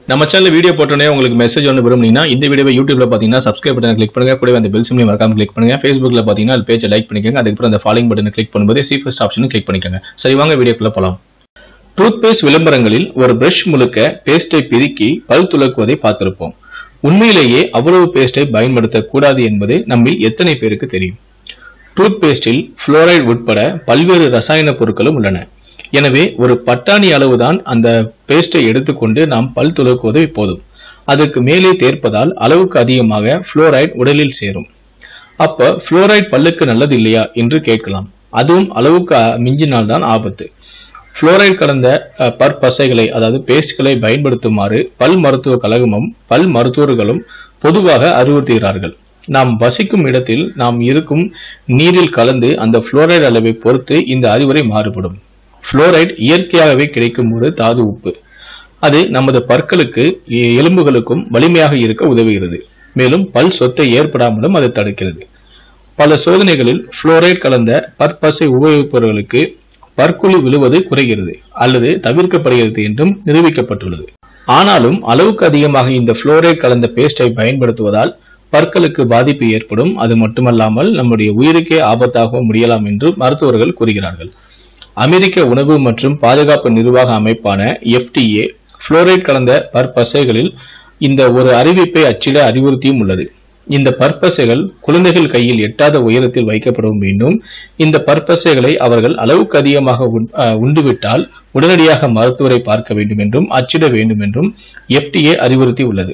நம்ம channel video போட்டோன்னே உங்களுக்கு மெசேஜ் ஒன்று விரும்புனீங்கன்னா இந்த வீடியோவை யூடியூப்ல பார்த்தீங்கன்னா சப்ஸ்கிரைப் பட்டன் கிளிக் பண்ணுங்க கூடவே அந்த பெல் சிம்லையும் மறக்காம கிளிக் பண்ணுங்க ஃபேஸ்புக்ல பார்த்தீங்கன்னா அது பேஜை லைக் பண்ணிக்கோங்க அதுக்கப்புறம் அந்த ஃபாலோயிங் பட்டனை கிளிக் பண்ணும்போது சி ஃபர்ஸ்ட் ஆப்ஷனும் கிளிக் பண்ணிக்கோங்க சரி வாங்க வீடியோக்குள்ள போலாம் டூத் பேஸ்ட் விளம்பரங்களில் ஒரு பிரஷ் முழுக்க பேஸ்டை பிதுக்கி பல் துலக்குவதை பார்த்திருப்போம் உண்மையிலேயே அவ்வளவு பேஸ்டை பயன்படுத்தக்கூடாது என்பது நம்மில் எத்தனை பேருக்கு தெரியும் டூத் பேஸ்டில் புளோரைடு உட்பட பல்வேறு ரசாயன பொருட்களும் உள்ளன எனவே ஒரு பட்டாணி அளவுதான் அந்த பேஸ்டை எடுத்துக்கொண்டு நாம் பல் துலக்குவது போதும் அதற்கு மேலே தேர்ப்பதால் அளவுக்கு அதிகமாக புளோரைடு உடலில் சேரும் அப்ப புளோரைடு பல்லுக்கு நல்லது இல்லையா என்று கேட்கலாம் அதுவும் அளவுக்கு அ- மிஞ்சினால்தான் ஆபத்து புளோரைடு கலந்த அஹ், பற்பசைகளை அதாவது பேஸ்ட்களை பயன்படுத்துமாறு பல் மருத்துவ கழகமும் பல் மருத்துவர்களும் பொதுவாக அறிவுறுத்துகிறார்கள் நாம் வசிக்கும் இடத்தில் நாம் இருக்கும் நீரில் கலந்து அந்த புளோரைடு அளவை பொறுத்து இந்த அறிவுரை மாறுபடும் புளோரைடு இயற்கையாகவே கிடைக்கும் ஒரு தாது உப்பு அது நமது பற்களுக்கு எ- எலும்புகளுக்கும் வலிமையாக இருக்க உதவுகிறது மேலும் பல் சொத்தை ஏற்படாமலும் அது தடுக்கிறது பல சோதனைகளில் புளோரைடு கலந்த பற்பசை உபயோகிப்பவர்களுக்கு பற்குழி விழுவது குறைகிறது அல்லது தவிர்க்கப்படுகிறது என்றும் நிரூபிக்கப்பட்டுள்ளது ஆனாலும் அளவுக்கு அதிகமாக இந்த புளோரைடு கலந்த பேஸ்டை பயன்படுத்துவதால் பற்களுக்கு பாதிப்பு ஏற்படும் அது மட்டுமல்லாமல் நம்முடைய உயிருக்கே ஆபத்தாகவும் முடியலாம் என்று மருத்துவர்கள் கூறுகிறார்கள் அமெரிக்க உணவு மற்றும் பாதுகாப்பு நிர்வாக அமைப்பான FDA புளோரைடு கலந்த பற்பசைகளில் இந்த ஒரு அறிவிப்பை அச்சிட அறிவுறுத்தியும் உள்ளது இந்த பற்பசைகள் குழந்தைகள் கையில் எட்டாத உயரத்தில் வைக்கப்படவும் வேண்டும் இந்த பற்பசைகளை அவர்கள் அளவுக்கு அதிகமாக உண்- அஹ் உண்டுவிட்டால் உடனடியாக மருத்துவரை பார்க்க வேண்டும் என்றும் அச்சிட வேண்டும் என்றும் FDA அறிவுறுத்தி உள்ளது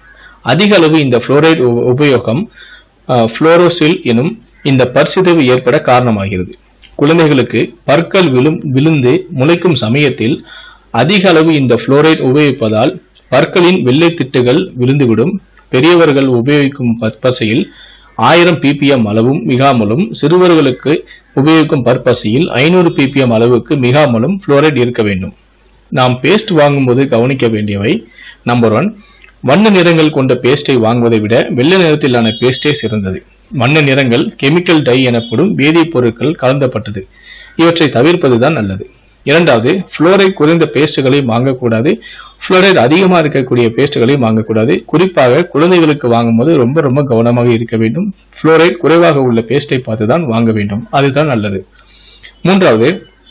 அதிக அளவு இந்த புளோரைடு உ- உபயோகம் புளோரோசில் எனும் இந்த பற்சிதைவு ஏற்பட காரணமாகிறது குழந்தைகளுக்கு பற்கள் விழும் விழுந்து முளைக்கும் சமயத்தில் அதிக அளவு இந்த புளோரைடு உபயோகிப்பதால் பற்களின் வெள்ளை திட்டுகள் விழுந்துவிடும் பெரியவர்கள் உபயோகிக்கும் பற்பசையில் ஆயிரம் ppm அளவும் மிகாமலும் சிறுவர்களுக்கு உபயோகிக்கும் பற்பசையில் ஐநூறு ppm அளவுக்கு மிகாமலும் புளோரைடு இருக்க வேண்டும் நாம் பேஸ்ட் வாங்கும்போது கவனிக்க வேண்டியவை நம்பர் ஒன் வண்ண நிறங்கள் கொண்ட பேஸ்டை வாங்குவதை விட வெள்ளை நிறத்திலான பேஸ்டே சிறந்தது வண்ண நிறங்கள் கெமிக்கல் டை எனப்படும் வேதிப்பொருட்கள் கலந்தப்பட்டது இவற்றை தவிர்ப்பதுதான் நல்லது இரண்டாவது புளோரைடு குறைந்த பேஸ்டுகளை வாங்கக்கூடாது புளோரைடு அதிகமாக இருக்கக்கூடிய பேஸ்டுகளை வாங்கக்கூடாது குறிப்பாக குழந்தைகளுக்கு வாங்கும்போது ரொம்ப ரொம்ப கவனமாக இருக்க வேண்டும் புளோரைடு குறைவாக உள்ள பேஸ்டை பார்த்து தான் வாங்க வேண்டும் அதுதான் நல்லது மூன்றாவது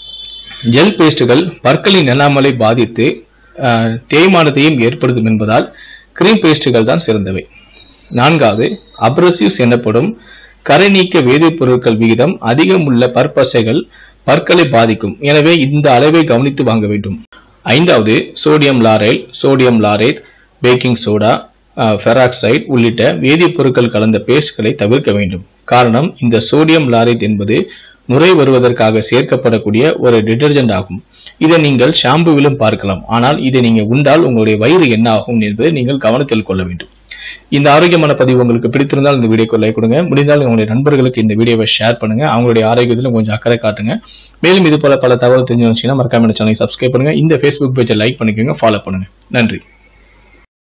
ஜெல் பேஸ்டுகள் பற்களின் எனாமலை பாதித்து ஆஹ், தேய்மானத்தையும் ஏற்படுத்தும் என்பதால் கிரீம் பேஸ்டுகள் தான் சிறந்தவை நான்காவது அப்ரசிவ்ஸ் எனப்படும் கரை நீக்க வேதிப்பொருட்கள் விகிதம் அதிகம் உள்ள பற்பசைகள் பற்களை பாதிக்கும் எனவே இந்த அளவை கவனித்து வாங்க வேண்டும் ஐந்தாவது sodium lauryl sodium laureth baking soda peroxide உள்ளிட்ட வேதிப்பொருட்கள் கலந்த பேஸ்ட்களை தவிர்க்க வேண்டும் காரணம் இந்த சோடியம் லாரேட் என்பது நுரை வருவதற்காக சேர்க்கப்படக்கூடிய ஒரு டிடர்ஜென்ட் ஆகும் இதை நீங்கள் ஷாம்புவிலும் பார்க்கலாம் ஆனால் இதை நீங்க உண்டால் உங்களுடைய வயிறு என்ன ஆகும் என்பதை நீங்கள் கவனத்தில் கொள்ள வேண்டும் இந்த ஆரோக்கியமான பதிவு உங்களுக்கு பிடித்திருந்தால் இந்த வீடியோக்கு லைக் கொடுங்க முடிந்தால் உங்களுடைய நண்பர்களுக்கு இந்த வீடியோவை ஷேர் பண்ணுங்க அவங்களுடைய ஆரோக்கியத்திலும் கொஞ்சம் அக்கறை காட்டுங்க மேலும் இது போல பல தகவல் தெரிஞ்சு வச்சுன்னா மறக்காம சேனலை சப்ஸ்கிரைப் பண்ணுங்க இந்த ஃபேஸ்புக் பேஜை லைக் பண்ணிக்கோங்க ஃபாலோ பண்ணுங்க நன்றி